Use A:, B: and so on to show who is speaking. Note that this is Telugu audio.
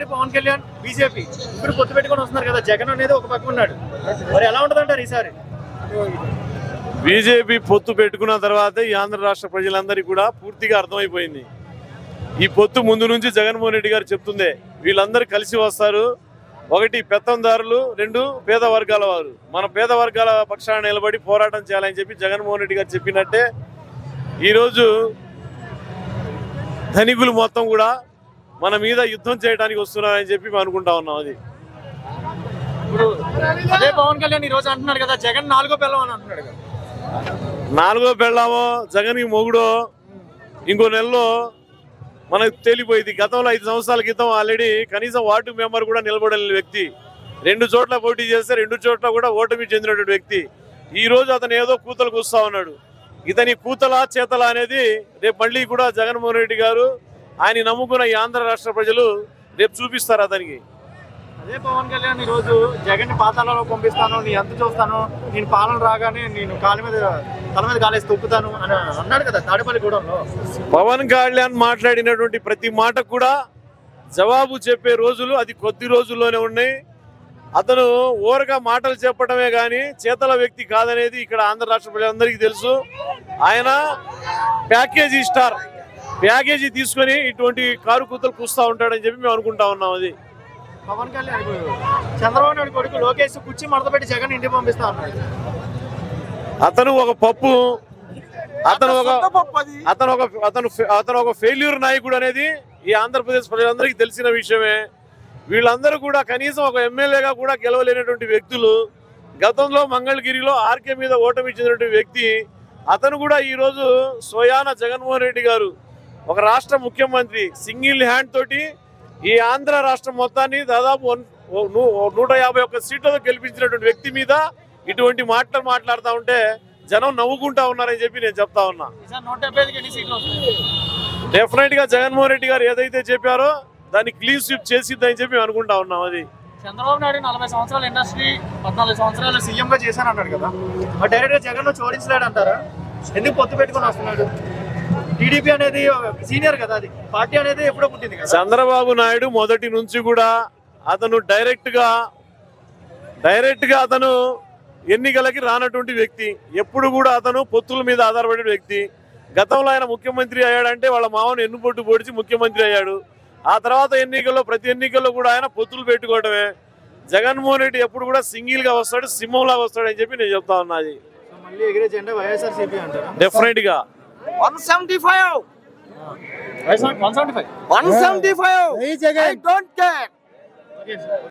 A: చంద్రబాబు పవన్ కళ్యాణ్ బీజేపీ ఇప్పుడు పొత్తు పెట్టుకొని వస్తున్నారు కదా జగన్ అనేది ఒక పక్క ఉన్నాడు మరి ఎలా ఉంటదంటారు ఈసారి
B: బీజేపీ పొత్తు పెట్టుకున్న తర్వాత ఈ ఆంధ్ర రాష్ట్ర ప్రజలందరికీ కూడా పూర్తిగా అర్థమైపోయింది ఈ పొత్తు ముందు నుంచి జగన్మోహన్ రెడ్డి గారు చెప్తుందే వీళ్ళందరూ కలిసి వస్తారు ఒకటి పెత్తందారులు రెండు పేద వర్గాల వారు మన పేద వర్గాల పక్షాన నిలబడి పోరాటం చేయాలని చెప్పి జగన్మోహన్ రెడ్డి గారు చెప్పినట్టే ఈరోజు ధనికులు మొత్తం కూడా మన మీద యుద్ధం చేయడానికి వస్తున్నారని చెప్పి మేము అనుకుంటా ఉన్నాం అది
A: ఇప్పుడు అదే పవన్ కళ్యాణ్ ఈ రోజు అంటున్నాడు కదా జగన్ నాలుగో పిల్లం అని అంటున్నాడు కదా
B: నాలుగో పెళ్ళామో జగన్కి మొగుడో ఇంకో నెలలో మనకు తేలిపోయింది గతంలో ఐదు సంవత్సరాల క్రితం ఆల్రెడీ కనీసం వార్డు మెంబర్ కూడా నిలబడలేని వ్యక్తి రెండు చోట్ల పోటీ చేస్తే రెండు చోట్ల కూడా ఓటమి చెందినటువంటి వ్యక్తి ఈ రోజు అతను ఏదో కూతలకు వస్తా ఉన్నాడు ఇతని కూతల చేతల అనేది రేపు మళ్ళీ కూడా జగన్మోహన్ రెడ్డి గారు ఆయన నమ్ముకున్న ఈ ఆంధ్ర రాష్ట్ర ప్రజలు రేపు చూపిస్తారు అతనికి
A: అదే పవన్ కళ్యాణ్ ఈ రోజు జగన్ ని పాతాళంలో పంపిస్తాను నీ ఎంత చూస్తాను నేను పాలన రాగానే నేను కాలు మీద తల మీద కాలేసి తొక్కుతాను అని అన్నాడు కదా తాడేపల్లి గూడెంలో
B: పవన్ కళ్యాణ్ మాట్లాడినటువంటి ప్రతి మాట కూడా జవాబు చెప్పే రోజులు అది కొద్ది రోజుల్లోనే ఉన్నాయి అతను ఓరగా మాటలు చెప్పడమే కానీ చేతల వ్యక్తి కాదనేది ఇక్కడ ఆంధ్ర రాష్ట్ర ప్రజలందరికీ తెలుసు ఆయన ప్యాకేజీ స్టార్ ప్యాకేజీ తీసుకొని ఇటువంటి కారు కూతలు కూస్తా ఉంటాడని చెప్పి మేము అనుకుంటా ఉన్నాం అది
A: పవన్ కళ్యాణ్ ఇప్పుడు చంద్రబాబు నాయుడు కొడుకు లోకేష్ కుర్చీ మడత పెట్టి జగన్ ఇంటికి పంపిస్తా అన్నాడు
B: అతను ఒక పప్పు అతను ఒక అతను ఒక అతను అతను ఒక ఫెయిల్యూర్ నాయకుడు అనేది ఈ ఆంధ్రప్రదేశ్ ప్రజలందరికీ తెలిసిన విషయమే వీళ్ళందరూ కూడా కనీసం ఒక ఎమ్మెల్యేగా కూడా గెలవలేనటువంటి వ్యక్తులు గతంలో మంగళగిరిలో ఆర్కే మీద ఓటమి ఇచ్చినటువంటి వ్యక్తి అతను కూడా ఈ రోజు స్వయాన జగన్మోహన్ రెడ్డి గారు ఒక రాష్ట్ర ముఖ్యమంత్రి సింగిల్ హ్యాండ్ తోటి ఈ ఆంధ్ర రాష్ట్రం మొత్తాన్ని దాదాపు వన్- ఓ నూ- ఓ నూట యాభై ఒక్క సీట్లతో గెలిపించినటువంటి వ్యక్తి మీద ఇటువంటి మాటలు మాట్లాడుతూ ఉంటే జనం నవ్వుకుంటా ఉన్నారని చెప్పి నేను చెప్తా ఉన్నా
A: ఈసారి నూట డెబ్బై ఐదుకి ఎన్ని సీట్లు వస్తాయి
B: డెఫినెట్ గా జగన్మోహన్ రెడ్డి గారు ఏదైతే చెప్పారో దాన్ని క్లీన్ స్విప్ చేసిద్దని చెప్పి మేము అనుకుంటా ఉన్నాం అది
A: చంద్రబాబు నాయుడు నలభై సంవత్సరాల ఇండస్ట్రీ పద్నాలుగు సంవత్సరాలు సీఎం గా చేశాను అన్నాడు కదా మరి డైరెక్ట్ గా జగన్ లో చోడించలేడు అంటారా ఎందుకు పొత్తు పెట్టుకొని వస్తున్నాడు టీడీపీ అనేది సీనియర్ కదా అది పార్టీ అనేది ఎప్పుడో పుట్టింది కదా
B: చంద్రబాబు నాయుడు మొదటి నుంచి కూడా అతను డైరెక్ట్ గా డైరెక్ట్ గా అతను ఎన్నికలకి రానటువంటి వ్యక్తి ఎప్పుడు కూడా అతను పొత్తుల మీద ఆధారపడే వ్యక్తి గతంలో ఆయన ముఖ్యమంత్రి అయ్యాడంటే వాళ్ళ మామను ఎన్నుపొట్టు పొడిచి ముఖ్యమంత్రి అయ్యాడు ఆ తర్వాత ఎన్నికల్లో ప్రతి ఎన్నికల్లో కూడా ఆయన పొత్తులు పెట్టుకోవడమే జగన్మోహన్ రెడ్డి ఎప్పుడు కూడా సింగిల్ గా వస్తాడు సింహంలా వస్తాడు అని చెప్పి నేను చెప్తా ఉన్నది
A: సో మళ్ళీ ఎగిరే జెండా వైఎస్ఆర్ సిపి అంటారా
B: డెఫినెట్ గా
C: one seventy five
A: one seventy five
C: one seventy five I don't care